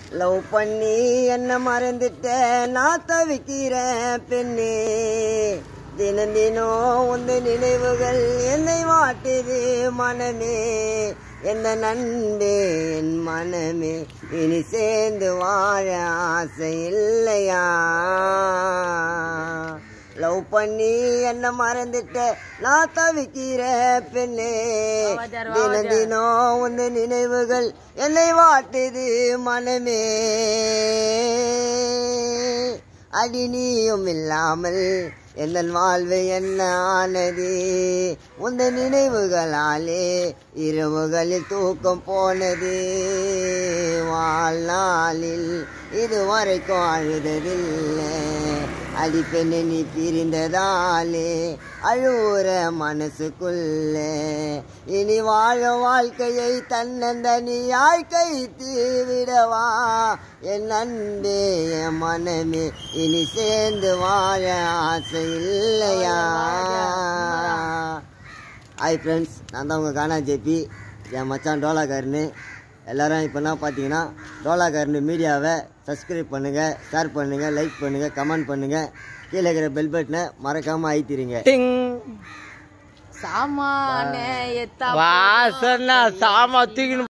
love பண்ணி என்ன மறந்துட்ட நான் தவிக்கிறேன் பெண்ணே தினம் தினம் உந்த நினைவுகள் என்னை வாட்டுது மனமே எந்த நண்பே என் மனமே இனி சேர்ந்து வாழ ஆசை இல்லையா லவ் பண்ணி என்ன மறந்துட்ட நான் தவிக்கிற பெண்ணே தினம் தினம் உந்த நினைவுகள் என்னை வாட்டுது மனமே அடி நீயும் இல்லாமல் எந்த வாழ்வு என்ன ஆனது உந்த நினைவுகளாலே இரவுகளில் தூக்கம் போனது வாழ்நாளில் இதுவரைக்கும் அழுததில்லை அடிப்பெண்ணை நீ பிரிந்ததாலே அழுவுற மனசுக்குள்ள இனி வாழ வாழ்க்கையை தன்னந்தனியாய் கைத்து விடவா என் அன்பே என் மனமே இனி சேர்ந்து வாழ ஆசை இல்லையா ஹாய் ஃப்ரெண்ட்ஸ் நான் தான் உங்கள் கானா ஜேபி என் மச்சான் டோலாக்காரனு எல்லாரும் இப்போ என்ன பார்த்தீங்கன்னா டோலாக்காரனு மீடியாவை சப்ஸ்கிரைப் பண்ணுங்கள் ஷேர் பண்ணுங்கள் லைக் பண்ணுங்கள் கமெண்ட் பண்ணுங்கள் கீழே இருக்கிற பெல் பட்டனை மறக்காமல் ஐத்திருங்க டிங் சாமானே எத்தா வாசனா சாமா தூக்கின்னு